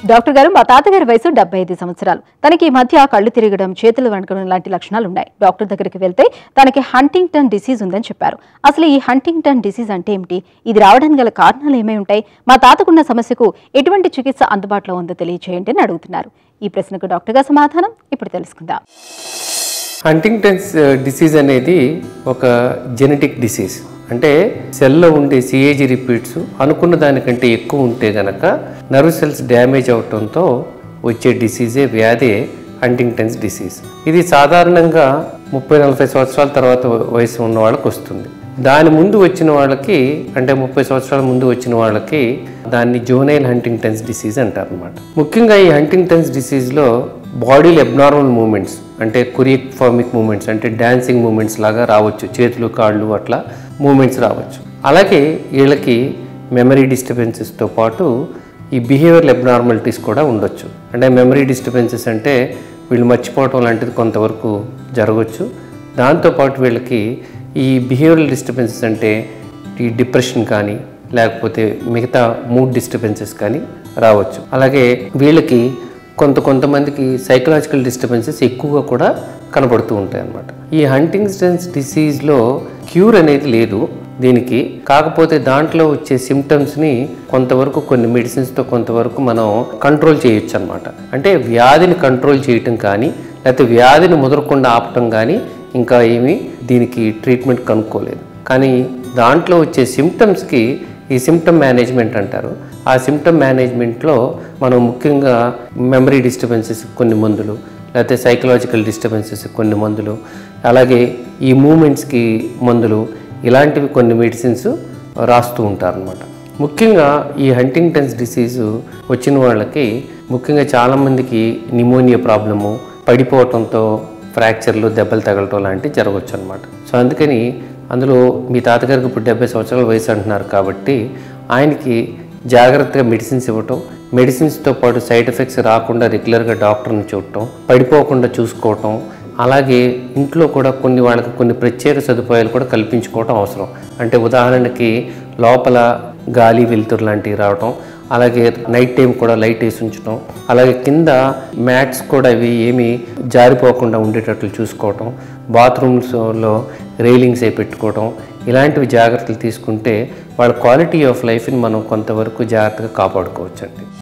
doctor గారు మా తాతగారి వయసు డెబ్బై ఐదు సంవత్సరాలు తనకి ఈ మధ్య కళ్ళు తిరగడం చేతులు వణకడం లాంటి లక్షణాలు ఉన్నాయి డాక్టర్ దగ్గరికి వెళ్తే తనకి హంటింగ్టన్ డిసీజ్ ఉందని చెప్పారు అసలు ఈ హంటింగ్టన్ డిసీజ్ అంటే ఏమిటి ఇది రావడానికి గల కారణాలు ఏమై ఉంటాయి మా తాతకున్న సమస్యకు ఎటువంటి చికిత్స అందుబాటులో ఉందో తెలియచేయండి అని అడుగుతున్నారు ఈ ప్రశ్నకు డాక్టర్ గారు సమాధానం ఇప్పుడు తెలుసుకుందాం హంటింగ్టన్స్ డిసీజ్ అనేది ఒక జెనెటిక్ డిసీజ్ అంటే సెల్లో ఉండే సిఏజీ రిపీట్స్ అనుకున్న దానికంటే ఎక్కువ ఉంటే గనక నర్వ్ సెల్స్ డ్యామేజ్ అవటంతో వచ్చే డిసీజే వ్యాధే హంటింగ్టన్స్ డిసీజ్ ఇది సాధారణంగా ముప్పై నలభై సంవత్సరాల తర్వాత వయసు ఉన్న వాళ్ళకి వస్తుంది దాని ముందు వచ్చిన వాళ్ళకి అంటే ముప్పై సంవత్సరాల ముందు వచ్చిన వాళ్ళకి దాన్ని జోనైల్ హంటింగ్టన్స్ డిసీజ్ అంటారు అనమాట ముఖ్యంగా ఈ హంటింగ్టన్స్ డిసీజ్లో బాడీలో అబ్నార్మల్ మూమెంట్స్ అంటే కొరియక్ ఫార్మిక్ మూమెంట్స్ అంటే డాన్సింగ్ మూమెంట్స్ లాగా రావచ్చు చేతులు కాళ్ళు అట్లా మూమెంట్స్ రావచ్చు అలాగే వీళ్ళకి మెమరీ డిస్టర్బెన్సెస్తో పాటు ఈ బిహేవియరల్ అబ్నార్మాలిటీస్ కూడా ఉండొచ్చు అంటే మెమరీ డిస్టర్బెన్సెస్ అంటే వీళ్ళు మర్చిపోవటం లాంటిది కొంతవరకు జరగవచ్చు దాంతోపాటు వీళ్ళకి ఈ బిహేవియరల్ డిస్టర్బెన్సెస్ అంటే ఈ డిప్రెషన్ కానీ లేకపోతే మిగతా మూడ్ డిస్టర్బెన్సెస్ కానీ రావచ్చు అలాగే వీళ్ళకి కొంత కొంతమందికి సైకలాజికల్ డిస్టర్బెన్సెస్ ఎక్కువగా కూడా కనబడుతూ ఉంటాయి అన్నమాట ఈ హంటింగ్టన్స్ డిసీజ్లో క్యూర్ అనేది లేదు దీనికి కాకపోతే దాంట్లో వచ్చే సిమ్టమ్స్ని కొంతవరకు కొన్ని మెడిసిన్స్తో కొంతవరకు మనం కంట్రోల్ చేయొచ్చు అనమాట అంటే వ్యాధిని కంట్రోల్ చేయటం కానీ లేకపోతే వ్యాధిని ముదరకుండా ఆపటం కానీ ఇంకా ఏమీ దీనికి ట్రీట్మెంట్ కనుక్కోలేదు కానీ దాంట్లో వచ్చే సిమ్టమ్స్కి ఈ సిమ్టమ్ మేనేజ్మెంట్ అంటారు ఆ సిమ్టమ్ మేనేజ్మెంట్లో మనం ముఖ్యంగా మెమరీ డిస్టర్బెన్సెస్ కొన్ని మందులు లేకపోతే సైకలాజికల్ డిస్టర్బెన్సెస్ కొన్ని మందులు అలాగే ఈ మూమెంట్స్కి మందులు ఇలాంటివి కొన్ని మెడిసిన్స్ రాస్తూ ఉంటారనమాట ముఖ్యంగా ఈ హంటింగ్టన్స్ డిసీజు వచ్చిన వాళ్ళకి ముఖ్యంగా చాలామందికి నిమోనియా ప్రాబ్లము పడిపోవటంతో ఫ్రాక్చర్లు దెబ్బలు తగలటం లాంటివి జరగవచ్చు అనమాట సో అందుకని అందులో మీ తాతగారికి ఇప్పుడు డెబ్బై సంవత్సరాల వయసు అంటున్నారు కాబట్టి ఆయనకి జాగ్రత్తగా మెడిసిన్స్ ఇవ్వటం మెడిసిన్స్తో పాటు సైడ్ ఎఫెక్ట్స్ రాకుండా రెగ్యులర్గా డాక్టర్ని చూడటం పడిపోకుండా చూసుకోవటం అలాగే ఇంట్లో కూడా కొన్ని వాళ్ళకి కొన్ని ప్రత్యేక సదుపాయాలు కూడా కల్పించుకోవటం అవసరం అంటే ఉదాహరణకి లోపల గాలి వెలుతురు లాంటివి రావటం అలాగే నైట్ టైం కూడా లైట్ వేసి ఉంచడం అలాగే కింద మ్యాట్స్ కూడా ఇవి ఏమి జారిపోకుండా ఉండేటట్లు చూసుకోవటం బాత్రూమ్స్లో రైలింగ్స్ అవి పెట్టుకోవడం ఇలాంటివి జాగ్రత్తలు తీసుకుంటే వాళ్ళ క్వాలిటీ ఆఫ్ లైఫ్ని మనం కొంతవరకు జాగ్రత్తగా కాపాడుకోవచ్చండి